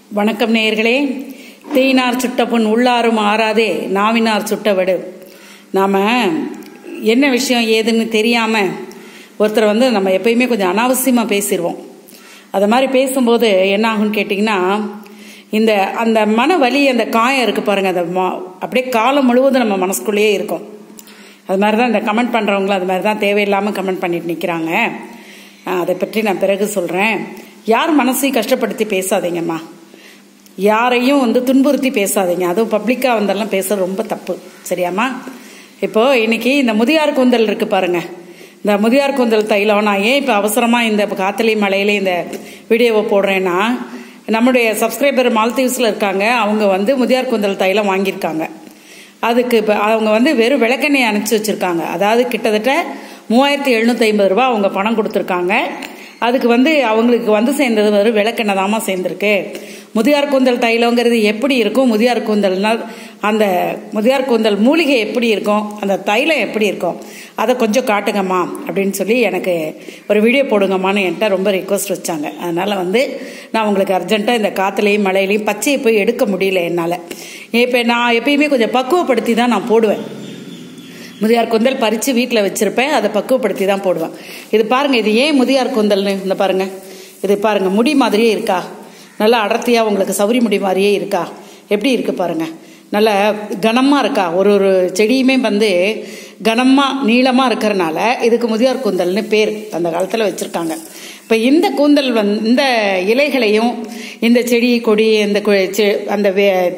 வணக்கம் நேயர்களே தீயினார் சுட்ட புண் உள்ளாரும் ஆறாதே நாவினார் சுட்டவடு நாம் என்ன விஷயம் ஏதுன்னு தெரியாமல் ஒருத்தர் வந்து நம்ம எப்பயுமே கொஞ்சம் அனாவசியமாக பேசிடுவோம் அது மாதிரி பேசும்போது என்ன ஆகும்னு கேட்டிங்கன்னா இந்த அந்த மன வலி அந்த காயம் இருக்குது பாருங்கள் அந்த மா அப்படியே காலம் முழுவதும் நம்ம மனசுக்குள்ளேயே இருக்கும் அது மாதிரி தான் இந்த கமெண்ட் பண்ணுறவங்களும் அது மாதிரி தான் தேவையில்லாமல் கமெண்ட் பண்ணிட்டு நிற்கிறாங்க அதை பற்றி நான் பிறகு சொல்கிறேன் யார் மனசையும் கஷ்டப்படுத்தி பேசாதீங்கம்மா யாரையும் வந்து துன்புறுத்தி பேசாதீங்க அதுவும் பப்ளிக்காக வந்தெல்லாம் பேசுறது ரொம்ப தப்பு சரியாம்மா இப்போ இன்னைக்கு இந்த முதியார் கூந்தல் இருக்கு பாருங்க இந்த முதியார் கூந்தல் தைலம் நான் ஏன் இப்போ அவசரமாக இந்த காத்தலையும் மலையில இந்த வீடியோவை போடுறேன்னா நம்முடைய சப்ஸ்கிரைபர் மால்தீவ்ஸில் இருக்காங்க அவங்க வந்து முதியார் கூந்தல் தைலம் வாங்கியிருக்காங்க அதுக்கு இப்போ அவங்க வந்து வெறும் விளக்கெண்ணெய் அனுப்பிச்சி வச்சுருக்காங்க அதாவது கிட்டத்தட்ட மூவாயிரத்தி எழுநூற்றி ஐம்பது ரூபா அவங்க பணம் கொடுத்துருக்காங்க அதுக்கு வந்து அவங்களுக்கு வந்து சேர்ந்தது வெறும் விளக்கெண்ணெய் தாமா சேர்ந்துருக்கு முதியார் கூந்தல் தைலங்கிறது எப்படி இருக்கும் முதியார் கூந்தல்னா அந்த முதியார் கூந்தல் மூலிகை எப்படி இருக்கும் அந்த தைலம் எப்படி இருக்கும் அதை கொஞ்சம் காட்டுங்கம்மா அப்படின்னு சொல்லி எனக்கு ஒரு வீடியோ போடுங்கம்மான்னு என்கிட்ட ரொம்ப ரிக்வஸ்ட் வச்சாங்க அதனால் வந்து நான் உங்களுக்கு அர்ஜென்ட்டாக இந்த காற்றுலையும் மழையிலையும் பச்சையை போய் எடுக்க முடியல என்னால் இப்போ நான் எப்பயுமே கொஞ்சம் பக்குவப்படுத்தி தான் நான் போடுவேன் முதியார் கூந்தல் பறித்து வீட்டில் வச்சுருப்பேன் அதை பக்குவப்படுத்தி தான் போடுவேன் இது பாருங்கள் இது ஏன் முதியார் கூந்தல்னு இந்த பாருங்கள் இது பாருங்கள் முடி மாதிரியே இருக்கா நல்லா அடர்த்தியாக உங்களுக்கு சௌரி முடி மாதிரியே இருக்கா எப்படி இருக்கு பாருங்கள் நல்ல கனமாக இருக்கா ஒரு ஒரு செடியுமே வந்து கனமாக நீளமாக இருக்கிறனால இதுக்கு முதியார் கூந்தல்னு பேர் அந்த காலத்தில் வச்சுருக்காங்க இப்போ இந்த கூந்தல் வந் இந்த இலைகளையும் இந்த செடி கொடி இந்த அந்த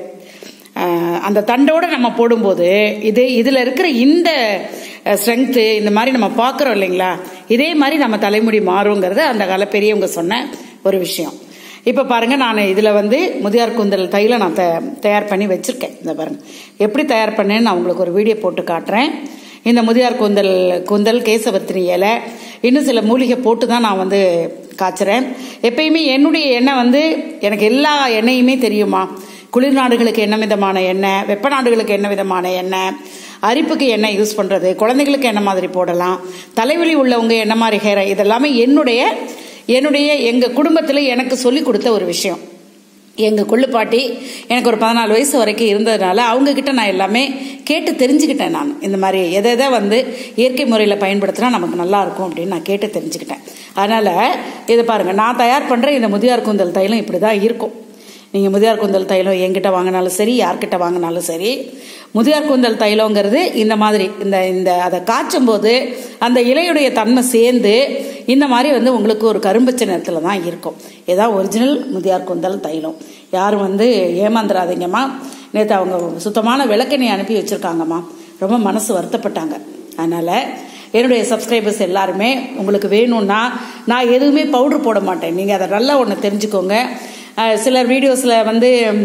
அந்த தண்டோடு நம்ம போடும்போது இது இதில் இருக்கிற இந்த ஸ்ட்ரென்த்து இந்த மாதிரி நம்ம பார்க்குறோம் இல்லைங்களா இதே மாதிரி நம்ம தலைமுடி மாறுங்கிறது அந்த கால பெரியவங்க சொன்ன ஒரு விஷயம் இப்போ பாருங்க நான் இதில் வந்து முதியார் கூந்தல் தைல நான் தயார் பண்ணி வச்சுருக்கேன் இந்த பாருங்க எப்படி தயார் பண்ணேன்னு நான் உங்களுக்கு ஒரு வீடியோ போட்டு காட்டுறேன் இந்த முதியார் கூந்தல் கூந்தல் கேசவத்திரி இலை இன்னும் சில மூலிகை போட்டு தான் நான் வந்து காய்ச்சுறேன் எப்பயுமே என்னுடைய எண்ணெய் வந்து எனக்கு எல்லா எண்ணெயுமே தெரியுமா குளிர் நாடுகளுக்கு என்ன விதமான எண்ணெய் வெப்ப நாடுகளுக்கு என்ன விதமான எண்ணெய் அரிப்புக்கு எண்ணெய் யூஸ் பண்ணுறது குழந்தைங்களுக்கு என்ன மாதிரி போடலாம் தலைவலி உள்ளவங்க என்ன மாதிரி ஹேர் இதெல்லாமே என்னுடைய என்னுடைய எங்கள் குடும்பத்தில் எனக்கு சொல்லி கொடுத்த ஒரு விஷயம் எங்கள் கொள்ளுப்பாட்டி எனக்கு ஒரு பதினாலு வயசு வரைக்கும் இருந்ததுனால அவங்க கிட்ட நான் எல்லாமே கேட்டு தெரிஞ்சுக்கிட்டேன் நான் இந்த மாதிரி எதை எதை வந்து இயற்கை முறையில் பயன்படுத்தினா நமக்கு நல்லா இருக்கும் அப்படின்னு நான் கேட்டு தெரிஞ்சுக்கிட்டேன் அதனால் இதை பாருங்கள் நான் தயார் பண்ணுற இந்த முதியார் கூந்தல் தைலம் இப்படி தான் இருக்கும் நீங்கள் முதியார் கூந்தல் தைலம் என்கிட்ட வாங்கினாலும் சரி யார்கிட்ட வாங்கினாலும் சரி முதியார் கூந்தல் தைலங்கிறது இந்த மாதிரி இந்த இந்த அதை காய்ச்சும் போது அந்த இலையுடைய தன்மை சேர்ந்து இந்த மாதிரி வந்து உங்களுக்கு ஒரு கரும்பச்சை நிறத்தில் தான் இருக்கும் இதான் ஒரிஜினல் முதியார் கூந்தல் தைலம் யாரும் வந்து ஏமாந்துடாதீங்கம்மா நேற்று அவங்க சுத்தமான விளக்கெண்ணெய் அனுப்பி வச்சுருக்காங்கம்மா ரொம்ப மனசு வருத்தப்பட்டாங்க அதனால் என்னுடைய சப்ஸ்கிரைபர்ஸ் எல்லாருமே உங்களுக்கு வேணும்னா நான் எதுவுமே பவுட்ரு போட மாட்டேன் நீங்கள் அதை நல்லா ஒன்று தெரிஞ்சுக்கோங்க சிலர் வீடியோஸில் வந்து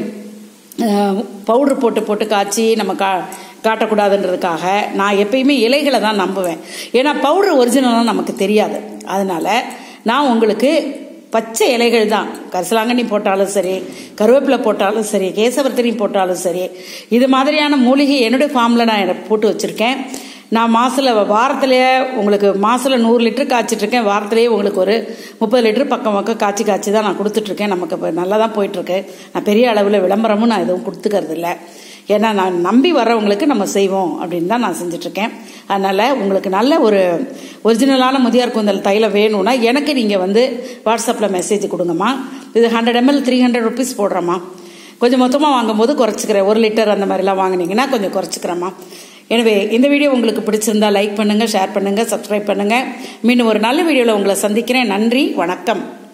பவுட்ரு போட்டு போட்டு காய்ச்சி நம்ம கா காட்டக்கூடாதுன்றதுக்காக நான் எப்பயுமே இலைகளை தான் நம்புவேன் ஏன்னா பவுட்ரு ஒரிஜினலாக நமக்கு தெரியாது அதனால் நான் உங்களுக்கு பச்சை இலைகள் தான் கரிசலாங்கண்ணி போட்டாலும் சரி கருவேப்பிலை போட்டாலும் சரி கேசவர்த்தினி போட்டாலும் சரி இது மாதிரியான மூலிகை என்னுடைய ஃபார்மில் நான் போட்டு வச்சுருக்கேன் நான் மாசில் வாரத்திலேயே உங்களுக்கு மாசில் நூறு லிட்டர் காய்ச்சிட்ருக்கேன் வாரத்திலேயே உங்களுக்கு ஒரு முப்பது லிட்டர் பக்கம் பக்கம் காய்ச்சி காய்ச்சி தான் நான் கொடுத்துட்ருக்கேன் நமக்கு இப்போ நல்லா தான் போயிட்டுருக்கு நான் பெரிய அளவில் விளம்பரமும் நான் எதுவும் கொடுத்துக்கிறது இல்லை ஏன்னா நான் நம்பி வர்றவங்களுக்கு நம்ம செய்வோம் அப்படின்னு தான் நான் செஞ்சிட்ருக்கேன் அதனால் உங்களுக்கு நல்ல ஒரு ஒரிஜினலான முதியார் கூந்தல் தைலம் வேணும்னா எனக்கு நீங்கள் வந்து வாட்ஸ்அப்பில் மெசேஜ் கொடுங்கம்மா இது hundred ML three hundred rupees போடுறேம்மா கொஞ்சம் மொத்தமாக வாங்கும்போது குறைச்சிக்கிறேன் ஒரு லிட்டர் அந்த மாதிரிலாம் வாங்கினீங்கன்னா கொஞ்சம் குறைச்சிக்கிறேம்மா எனவே இந்த வீடியோ உங்களுக்கு பிடிச்சிருந்தா லைக் பண்ணுங்கள் ஷேர் பண்ணுங்கள் சப்ஸ்கிரைப் பண்ணுங்கள் மீண்டும் ஒரு நல்ல வீடியோவில் உங்களை சந்திக்கிறேன் நன்றி வணக்கம்